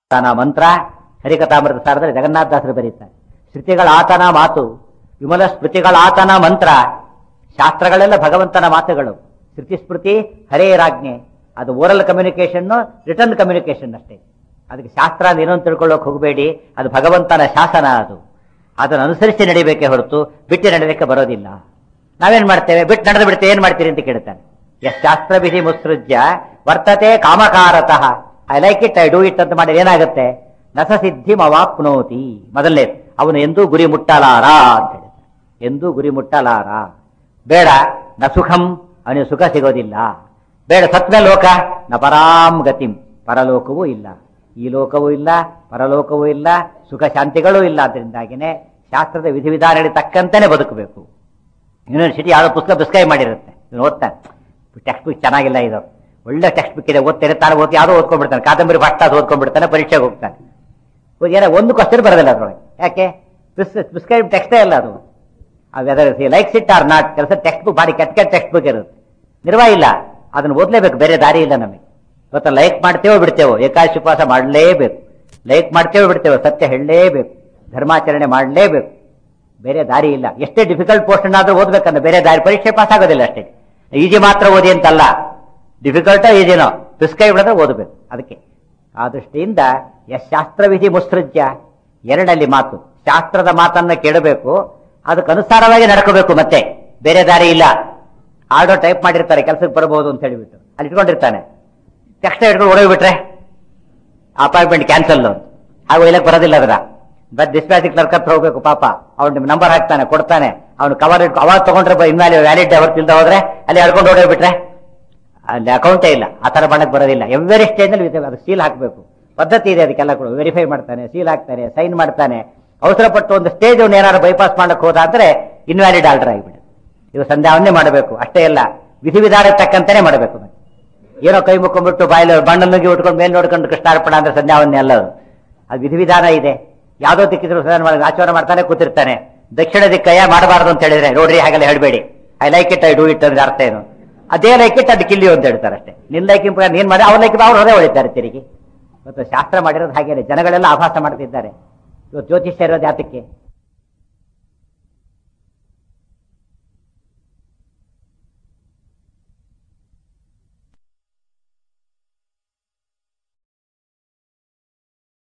ಆತನ ಮಂತ್ರ ಹರಿಕಥಾಮೃತ ಸಾರದಲ್ಲಿ ಜಗನ್ನಾಥದಾಸರು ಬರೀತಾರೆ ಶ್ರುತಿಗಳ ಆತನ ಮಾತು ವಿಮಲ ಸ್ಮೃತಿಗಳ ಆತನ ಮಂತ್ರ ಶಾಸ್ತ್ರಗಳೆಲ್ಲ ಭಗವಂತನ ಮಾತುಗಳು ಶ್ರುತಿ ಸ್ಮೃತಿ ಹರೇ ರಾಜ್ಞೆ ಅದು ಓರಲ್ ಕಮ್ಯುನಿಕೇಶನ್ ರಿಟರ್ನ್ ಕಮ್ಯುನಿಕೇಶನ್ ಅಷ್ಟೇ ಅದಕ್ಕೆ ಶಾಸ್ತ್ರ ಅಂತ ಏನೋ ತಿಳ್ಕೊಳ್ಳೋಕೆ ಹೋಗಬೇಡಿ ಅದು ಭಗವಂತನ ಶಾಸನ ಅದು ಅದನ್ನು ಅನುಸರಿಸಿ ನಡಿಬೇಕೆ ಹೊರತು ಬಿಟ್ಟು ನಡೀಲಿಕ್ಕೆ ಬರೋದಿಲ್ಲ ನಾವೇನ್ ಮಾಡ್ತೇವೆ ಬಿಟ್ಟು ನಡೆದು ಬಿಡ್ತೇವೆ ಏನ್ ಮಾಡ್ತೀರಿ ಅಂತ ಕೇಳ್ತಾನೆ ಎಸ್ ಶಾಸ್ತ್ರ ವಿಧಿ ಮುತ್ಸೃಜ್ಯ ವರ್ತತೆ ಕಾಮಕಾರತಃ I like it I do it ಅಂತ ಮಾಡಿದ್ರೆ ಏನಾಗುತ್ತೆ ನಸ ಸಿದ್ಧಿ ಮವಾಪ್ನೋತಿ ಮೊದಲನೇ ಅವನು ಎಂದೂ ಗುರಿ ಮುಟ್ಟಲಾರ ಅಂತ ಹೇಳಿದ ಎಂದೂ ಗುರಿ ಮುಟ್ಟಲಾರ ಬೇಡ ನ ಸುಖಂ ಅವನಿಗೆ ಸುಖ ಸಿಗೋದಿಲ್ಲ ಬೇಡ ಸತ್ನ ಲೋಕ ನ ಪರಾಂ ಗತಿಂ ಪರಲೋಕವೂ ಇಲ್ಲ ಈ ಲೋಕವೂ ಇಲ್ಲ ಪರಲೋಕವೂ ಇಲ್ಲ ಸುಖ ಶಾಂತಿಗಳೂ ಇಲ್ಲ ಅದರಿಂದಾಗಿನೇ ಶಾಸ್ತ್ರದ ವಿಧಿವಿಧಾನಗಳಿಗೆ ತಕ್ಕಂತೆನೆ ಬದುಕಬೇಕು ಯೂನಿವರ್ಸಿಟಿ ಯಾವುದೋ ಪುಸ್ತಕ ಪ್ರಿಸ್ಕ್ರೈಬ್ ಮಾಡಿರುತ್ತೆ ಇದನ್ನ ಓದ್ತಾನೆ ಟೆಕ್ಸ್ಟ್ ಬುಕ್ ಚೆನ್ನಾಗಿಲ್ಲ ಇದು ಒಳ್ಳೆ ಟೆಕ್ಸ್ಟ್ ಬುಕ್ ಇದೆ ಓದ್ತಾರೆ ತಾನು ಓದಿ ಯಾರೋ ಓದ್ಕೊಂಡ್ಬಿಡ್ತಾನೆ ಕಾದಂಬರಿ ಫಸ್ಟ್ ಅದು ಓದ್ಕೊಂಡ್ಬಿಡ್ತಾನೆ ಪರೀಕ್ಷೆಗೆ ಹೋಗ್ತಾನೆ ಓ, ಏನೋ ಒಂದು ಕ್ವಶನ್ ಬರೋದಿಲ್ಲ ಅದ್ರೊಳಗೆ ಯಾಕೆ ಪ್ರಿಸ್ಕ್ರೈಬ್ ಟೆಕ್ಸ್ಟೇ ಅಲ್ಲ ಅದು whether like it or not ಕೆಲಸ ಟೆಕ್ಸ್ಟ್ ಬುಕ್ ಭಾರಿ ಕೆಟ್ಟ ಕೆಟ್ಟ ಟೆಕ್ಸ್ಟ್ ಬುಕ್ ಇರುತ್ತೆ ನಿರ್ವಾಹ ಇಲ್ಲ ಅದನ್ನ ಓದ್ಲೇಬೇಕು ಬೇರೆ ದಾರಿ ಇಲ್ಲ ನಮಗೆ ಇವತ್ತು ಲೈಕ್ ಮಾಡ್ತೇವೋ ಬಿಡ್ತೇವೋ ಏಕಾದಶಿ ಉಪವಾಸ ಮಾಡಲೇಬೇಕು ಲೈಕ್ ಮಾಡ್ತೇವೋ ಬಿಡ್ತೇವೋ ಸತ್ಯ ಹೇಳಲೇಬೇಕು ಧರ್ಮಾಚರಣೆ ಮಾಡಲೇಬೇಕು ಬೇರೆ ದಾರಿ ಇಲ್ಲ ಎಷ್ಟೇ ಡಿಫಿಕಲ್ಟ್ ಪೋರ್ಷನ್ ಆದ್ರೂ ಓದ್ಬೇಕಂದ್ರೆ ಬೇರೆ ದಾರಿ ಪರೀಕ್ಷೆ ಪಾಸ್ ಆಗೋದಿಲ್ಲ ಅಷ್ಟೇ ಈಜಿ ಮಾತ್ರ ಓದಿ ಅಂತಲ್ಲ ಡಿಫಿಕಲ್ಟೋ ಈಜಿನೋ ಪ್ರಿಸ್ಕ್ರೈಬ್ ಅಂದ್ರೆ ಓದಬೇಕು ಅದಕ್ಕೆ ಆ ದೃಷ್ಟಿಯಿಂದ ಎಸ್ ಶಾಸ್ತ್ರವಿಧಿ ಮುತ್ಸೃಜ್ಯ ಎರಡಲ್ಲಿ ಮಾತು ಶಾಸ್ತ್ರದ ಮಾತನ್ನ ಕೇಳಬೇಕು ಅದಕ್ಕೆ ಅನುಸಾರವಾಗಿ ನಡ್ಕೋಬೇಕು ಮತ್ತೆ ಬೇರೆ ದಾರಿ ಇಲ್ಲ ಆರ್ಡರ್ ಟೈಪ್ ಮಾಡಿರ್ತಾರೆ ಕೆಲಸಕ್ಕೆ ಬರಬಹುದು ಅಂತ ಹೇಳಿಬಿಟ್ಟು ಅಲ್ಲಿ ಇಟ್ಕೊಂಡಿರ್ತಾನೆ ಟೆಕ್ಸ್ಟ್ ಇಟ್ಕೊಂಡು ಓಡೋಗ್ಬಿಟ್ರೆ ಅಪಾಯಿಂಟ್ಮೆಂಟ್ ಕ್ಯಾನ್ಸಲ್ ಹಾಗೂ ಒಯ್ಲಕ್ ಬರೋದಿಲ್ಲ ಅದರ ಬಟ್ ಡಿಸ್ಪ್ಯಾಚ್ ಕ್ಲರ್ಕ್ ಹತ್ರ ಹೋಗ್ಬೇಕು ಪಾಪ ಅವ್ನ ನಂಬರ್ ಹಾಕ್ತಾನೆ ಕೊಡ್ತಾನೆ ಅವ್ನು ಕವರ್ ಇಟ್ಕೊ ಅವಾಗ ತಗೊಂಡ್ರೆ ಇನ್ವ್ಯಾಲಿ ವ್ಯಾಲಿಡ್ ಅವರ್ ತಿಳ್ದ ಹೋದ್ರೆ ಅಲ್ಲಿ ಹಡ್ಕೊಂಡು ಓಡೋಗ್ಬಿಟ್ರೆ ಅಲ್ಲಿ ಅಕೌಂಟೇ ಇಲ್ಲ ಆ ತರ ಮಾಡಕ್ ಬರೋದಿಲ್ಲ ಎವ್ರಿ ಸ್ಟೇಜ್ ಅಲ್ಲಿ ಅದು ಸೀಲ್ ಹಾಕಬೇಕು ಪದ್ಧತಿ ಇದೆ ಅದಕ್ಕೆಲ್ಲ ಕೂಡ ವೆರಿಫೈ ಮಾಡ್ತಾನೆ ಸೀಲ್ ಹಾಕ್ತಾನೆ ಸೈನ್ ಮಾಡ್ತಾನೆ ಅವಸರ ಪಟ್ಟು ಒಂದು ಸ್ಟೇಜ್ ಅವ್ನು ಏನಾದ್ರು ಬೈಪಾಸ್ ಮಾಡಕ್ ಹೋದ ಅಂದ್ರೆ ಇನ್ವ್ಯಾಲಿಡ್ ಆರ್ಡರ್ ಆಗಿಬಿಡುತ್ತೆ ಇದು ಸಂಧ್ಯಾವನ್ನೇ ಮಾಡಬೇಕು ಅಷ್ಟೇ ಅಲ್ಲ ವಿಧಿವಿಧಾನ ತಕ್ಕಂತಾನೆ ಮಾಡಬೇಕು ಮತ್ತೆ ಏನೋ ಕೈ ಮುಕ್ಕೊಂಡ್ಬಿಟ್ಟು ಬಾಯಲ್ಲಿ ಬಣ್ಣ ನುಗ್ಗಿ ಉಟ್ಕೊಂಡು ಮೇಲೆ ನೋಡ್ಕೊಂಡು ಕೃಷ್ಣಾರ್ಪಣ ಅಂದ್ರೆ ಸಂಧ್ಯಾವನ್ನೇ ಅಲ್ಲ ಅದು ಅದು ವಿಧಿವಿಧಾನ ಇದೆ ಯಾವ್ದೋ ದಿಕ್ಕಿದ್ರು ಸಂಧಾನ ಮಾಡಿ ಆಚರಣೆ ಮಾಡ್ತಾನೆ ಕೂತಿರ್ತಾನೆ ದಕ್ಷಿಣ ದಿಕ್ಕಯ್ಯ ಮಾಡಬಾರದು ಅಂತ ಹೇಳಿದ್ರೆ ನೋಡ್ರಿ ಹಾಗೆಲ್ಲ ಹೇಳ್ಬೇಡಿ I like it I do it ಅಂದ್ರೆ ಅರ್ಥ ಏನು ಅದೇ ಲೈಕ್ ಇಟ್ ಅದು ಕಿಲ್ಲಿ ಅಂತ ಹೇಳ್ತಾರೆ ಅಷ್ಟೇ ನಿನ್ ಲೈಕ್ ನೀನ್ ಮಾಡಿ ಅವ್ರ ಲೈಕ್ ಅವ್ರು ಹೊರೇ ಹೊಳಿತಾರೆ ತಿರುಗಿ ಇವತ್ತು ಶಾಸ್ತ್ರ ಮಾಡಿರೋದು ಹಾಗೇನೆ ಜನಗಳೆಲ್ಲ ಆಭಾಸ ಮಾಡ್ತಿದ್ದಾರೆ ಇವತ್ತು ಜ್ಯೋತಿಷ್ಯ ಇರೋದು ಯಾತಕ್ಕೆ